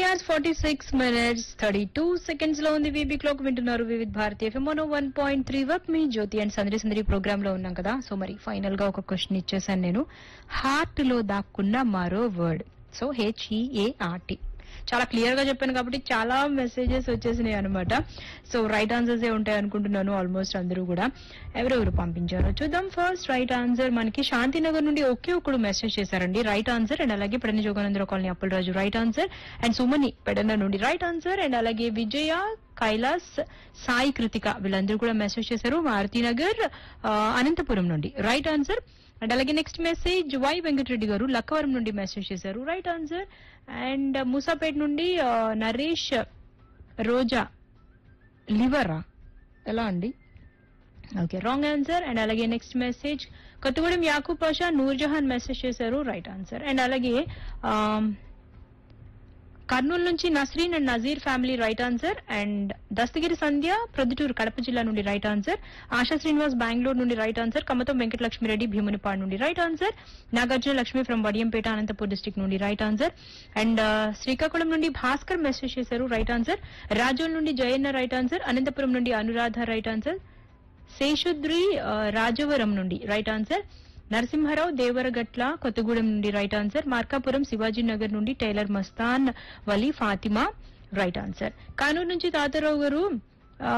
hours forty six minutes thirty two seconds లో ఉంది VB clock వింటున్నారు Vividh Bharati FM one one point three వర్క్ మీ జ్యోతి అండ్ సందడి సందడి ప్రోగ్రామ్ లో ఉన్నాం కదా సో మరి ఫైనల్ గా ఒక క్వశ్చన్ ఇచ్చేసాను నేను హార్ట్ లో దాక్కున్న మరో వర్డ్ సో హెచ్ఈఏఆర్టీ చాలా క్లియర్ గా చెప్పాను కాబట్టి చాలా మెసేజెస్ వచ్చేసినాయి అనమాట సో రైట్ ఆన్సర్స్ ఏ ఉంటాయి అనుకుంటున్నాను ఆల్మోస్ట్ అందరూ కూడా ఎవరెవరు పంపించారో చూద్దాం ఫస్ట్ రైట్ ఆన్సర్ మనకి శాంతినగర్ నుండి ఒకే ఒకడు మెసేజ్ చేశారండి రైట్ ఆన్సర్ అండ్ అలాగే Pedani Joganandarao colony Appalaraju right answer and Sumani Pedana నుండి రైట్ ఆన్సర్ అండ్ అలాగే విజయ కైలాస్ సాయి కృతిక వీళ్ళందరూ కూడా మెసేజ్ చేశారు మారుతినగర్ ఆ, అనంతపురం నుండి రైట్ ఆన్సర్ అండ్ అలాగే next message Y Venkatareddy garu Lakkavaram నుండి మెసేజ్ చేశారు రైట్ ఆన్సర్ అండ్ మూసాపేట్ నుండి ఆ, నరేష్ రోజా లివరా ఎలా అండి ఓకే రాంగ్ ఆన్సర్ అండ్ అలాగే next message Kothagudem Yakub Pasha Noorjahan message చేశారు రైట్ ఆన్సర్ అండ్ అలాగే ఆమ్, కర్నూలు నుంచి Nasreen and Nazeer family right answer and Dastagiri Sandhya Proddatur Kadapa జిల్లా నుండి రైట్ ఆన్సర్ ఆశా శ్రీనివాస్ బెంగళూరు నుండి రైట్ ఆన్సర్ కమతం వెంకటలక్ష్మిరెడ్డి భీమునిపాడు నుండి right answer Nagarjuna Lakshmi from Vadiyampeta Anantapur district నుండి రైట్ ఆన్సర్ అండ్ శ్రీకాకుళం నుండి భాస్కర్ మెసేజ్ చేశారు రైట్ ఆన్సర్ రాజోల్ నుండి జయన్న రైట్ ఆన్సర్ అనంతపురం నుండి అనురాధ రైట్ ఆన్సర్ శేషుద్రి ఆ, రాజవరం నుండి రైట్ ఆన్సర్ నరసింహారావు దేవరగట్ల కొత్తగూడెం నుండి రైట్ ఆన్సర్ మార్కాపురం శివాజీ నగర్ నుండి tailor Mastan Vali Fatima right answer Kanuru నుంచి తాతారావు గారు ఆ,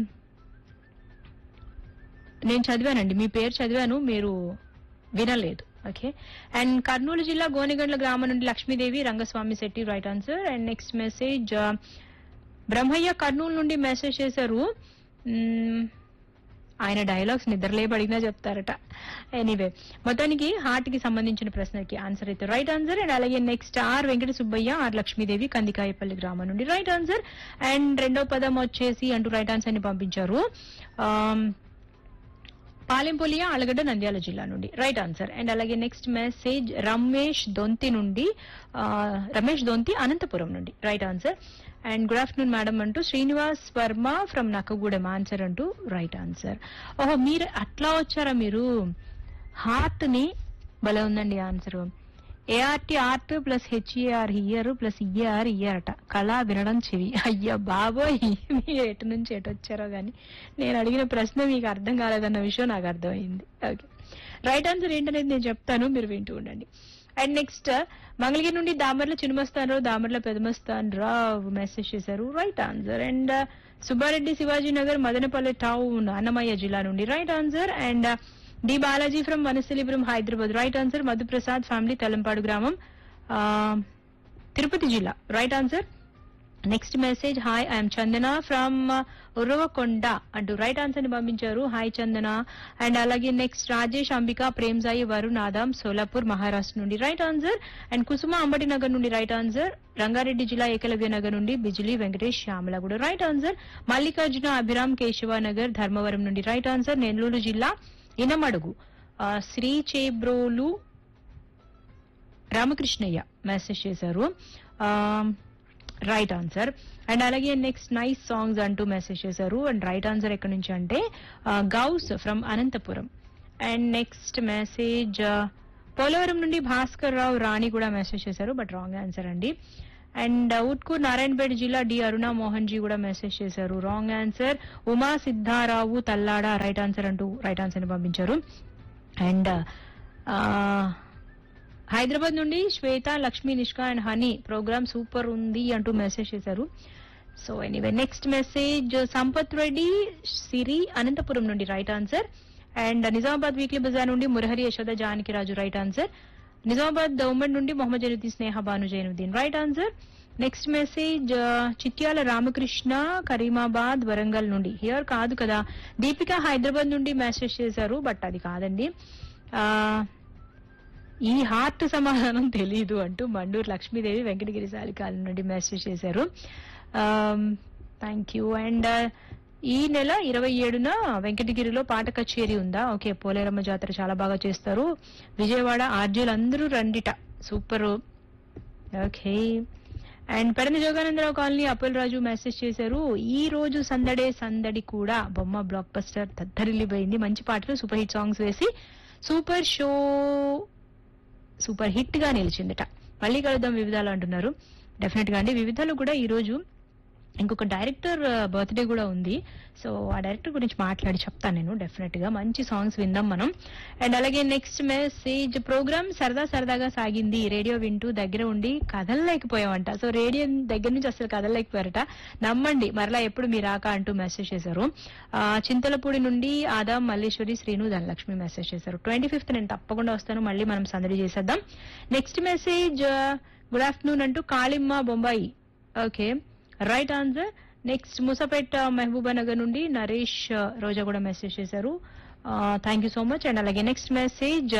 నేను చదివానండి మీ పేరు చదివాను మీరు వినలేదు ఓకే అండ్ కర్నూలు జిల్లా గోనెగండ్ల గ్రామం నుండి Lakshmidevi Rangaswamy Shetty right answer and next message Brahmaiah Kurnool నుండి మెసేజ్ చేశారు మ్మ్, ఆయన డైలాగ్స్ నిద్రలేపు అడిగినా చెప్తారట ఎనీవే మొత్తానికి హార్ట్ కి సంబంధించిన ప్రశ్నకి ఆన్సర్ అయితే రైట్ ఆన్సర్ అండ్ అలాగే next R Venkata Subbaiah R Lakshmidevi Kandikayapalli గ్రామం నుండి రైట్ ఆన్సర్ అండ్ రెండో పదం వచ్చేసి అంటూ రైట్ ఆన్సర్ ని పంపించారు ఆమ్, పాలెంపొలియా అలగడ్డ నంద్యాల జిల్లా నుండి రైట్ ఆన్సర్ అండ్ అలాగే నెక్స్ట్ మెసేజ్ రమేష్ దొంతి నుండి ఆ, రమేష్ దొంతి అనంతపురం నుండి right answer and good afternoon madam అంటూ శ్రీనివాస్ వర్మ ఫ్రమ్ నక్కగూడెం ఆన్సర్ అంటూ రైట్ ఆన్సర్ ఓహో మీరు అట్లా వచ్చారా మీరు హార్ట్ ని భలే ఉందండి answer A R T art plus H E R hear plus E R ear అట కళ వినడం చెవి అయ్యా బాబోయ్ మీరు ఎటు నుంచి ఎటు వచ్చారో గానీ నేను అడిగిన ప్రశ్న మీకు అర్థం కాలేదన్న విషయం నాకు అర్థమైంది ఓకే రైట్ ఆన్సర్ ఏంటనేది నేను చెప్తాను మీరు వింటూ ఉండండి అండ్ నెక్స్ట్ మంగళగిరి నుండి దామర్ల చిన్నమస్తాన్ రావు దామర్ల పెదమస్తాన్ రావు మెసేజ్ చేశారు right answer and Subbareddy Shivaji Nagar Madanapalle town Annamayya జిల్లా నుండి right answer and D Balaji from Vanasthalipuram Hyderabad right answer Madhuprasad family Telampadu గ్రామం ఆ, తిరుపతి జిల్లా right answer next message hi I'm Chandana from Uravakonda అంటూ రైట్ ఆన్సర్ ని పంపించారు హాయ్ చందన అండ్ అలాగే నెక్స్ట్ రాజేష్ అంబిక ప్రేమ్ సాయి వరుణ్ ఆదాం సోలాపూర్ మహారాష్ట్ర నుండి right answer and Kusuma Ambati Nagar నుండి రైట్ ఆన్సర్ రంగారెడ్డి జిల్లా ఏకలవ్య నగర్ నుండి బిజిలీ వెంకటేష్ శ్యామల కూడా రైట్ ఆన్సర్ మల్లికార్జున అభిరామ్ కేశవ నగర్ ధర్మవరం నుండి రైట్ ఆన్సర్ నెల్లూరు జిల్లా ఇనమడుగు ఆ, శ్రీ చేబ్రోలు రామకృష్ణయ్య మెసేజ్ చేశారు రైట్ ఆన్సర్ అండ్ అలాగే నెక్స్ట్ నైస్ సాంగ్స్ అంటూ మెసేజ్ చేశారు అండ్ రైట్ ఆన్సర్ ఎక్కడి నుంచి అంటే Ghouse from Anantapuram and next message Polavaram నుండి భాస్కర్ రావు రాణి కూడా మెసేజ్ చేశారు బట్ రాంగ్ ఆన్సర్ అండి అండ్ ఉట్కూర్ నారాయణపేట జిల్లా డి అరుణ మోహన్ జీ కూడా మెసేజ్ చేశారు wrong answer Uma Siddharao Tallada right answer అంటూ రైట్ ఆన్సర్ ని పంపించారు అండ్ హైదరాబాద్ నుండి Swetha Lakshmi Nishka and Honey program super ఉంది అంటూ మెసేజ్ చేశారు so anyway next message Sampath Reddy Siri Anantapuram నుండి right answer and Nizamabad weekly bazaar నుండి మురహరి యశోద జానకి రాజు రైట్ ఆన్సర్ నిజామాబాద్ దౌమడ్ నుండి Mohammed Zainuddin Sneha Banu Zainuddin right answer next message Chityala Ramakrishna Karimabad Warangal నుండి హియర్ కాదు కదా దీపిక హైదరాబాద్ నుండి మెసేజ్ చేశారు బట్ అది కాదండి ఆ ఈ హార్ట్ సమాధానం తెలీదు అంటూ మండూరు లక్ష్మీదేవి వెంకటగిరి సాలికాల నుండి మెసేజ్ చేశారు థ్యాంక్ యూ అండ్ ఈ నెల ఇరవై ఏడున వెంకటగిరిలో పాట కచేరీ ఉందా ఓకే పోలేరమ్మ జాతర చాలా బాగా చేస్తారు విజయవాడ ఆర్జీలు అందరూ రండిట super okay and Pedana Joganandarao colony Appul Raju message చేశారు ఈ రోజు సందడే సందడి కూడా బొమ్మ బ్లాక్ బస్టర్ తద్దరిల్లిపోయింది మంచి పాటలు సూపర్ హిట్ సాంగ్స్ వేసి సూపర్ షో సూపర్ హిట్ గా నిలిచిందట మళ్ళీ కలుద్దాం వివిధాలు అంటున్నారు డెఫినెట్ గా అండి వివిధలో కూడా ఈ రోజు ఇంకొక డైరెక్టర్ బర్త్డే కూడా ఉంది సో ఆ డైరెక్టర్ గురించి మాట్లాడి చెప్తాను నేను డెఫినెట్ గా మంచి సాంగ్స్ విందాం మనం అండ్ అలాగే నెక్స్ట్ మెసేజ్ ప్రోగ్రామ్ సరదా సరదాగా సాగింది రేడియో వింటూ దగ్గర ఉండి కదలలేకపోయామంట సో రేడియో దగ్గర నుంచి అసలు కదలలేకపోయారట నమ్మండి మరలా ఎప్పుడు మీరు రాక అంటూ మెసేజ్ చేశారు ఆ, చింతలపూడి నుండి ఆదాం మల్లేశ్వరి శ్రీను ధనలక్ష్మి మెసేజ్ చేశారు ట్వంటీ ఫిఫ్త్ నేను తప్పకుండా వస్తాను మళ్ళీ మనం సందడి చేసేద్దాం నెక్స్ట్ మెసేజ్ గుడ్ ఆఫ్టర్నూన్ అంటూ Kalimma Bombay okay right answer next Musapet Mahabubnagar నుండి నరేష్ ఆ, రోజా కూడా మెసేజ్ చేశారు thank you so much and అలాగే నెక్స్ట్ మెసేజ్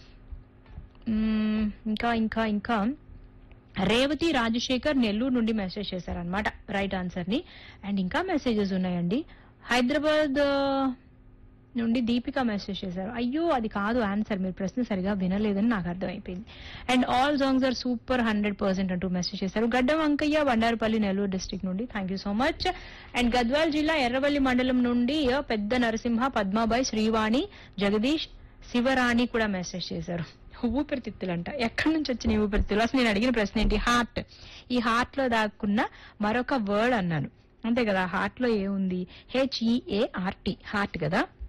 ఇంకా ఇంకా ఇంకా రేవతి రాజశేఖర్ నెల్లూరు నుండి మెసేజ్ చేశారనమాట రైట్ ఆన్సర్ ని అండ్ ఇంకా మెసేజెస్ ఉన్నాయండి హైదరాబాద్ ఆ, నుండి దీపిక మెసేజ్ చేశారు అయ్యో అది కాదు ఆన్సర్ మీరు ప్రశ్న సరిగా వినలేదని నాకు అర్థమైపోయింది and all songs are super hundred percent అంటూ మెసేజ్ చేశారు గడ్డం వంకయ్య బండారుపల్లి నెల్లూరు డిస్ట్రిక్ట్ నుండి thank you so much and Gadwal జిల్లా ఎర్రవల్లి మండలం నుండి ఆ, పెద్ద నరసింహ పద్మాబాయ్ శ్రీవాణి జగదీష్ శివరాణి కూడా మెసేజ్ చేశారు ఊపిరితిత్తులంట ఎక్కడి నుంచి వచ్చిన ఈ ఊపిరితిత్తులు అసలు నేను అడిగిన ప్రశ్న ఏంటి హార్ట్ ఈ హార్ట్ లో దాక్కున్న మరొక వర్డ్ అన్నాను అంతే కదా హార్ట్ లో ఏముంది హెచ్ఈఏఆర్టీ హార్ట్ కదా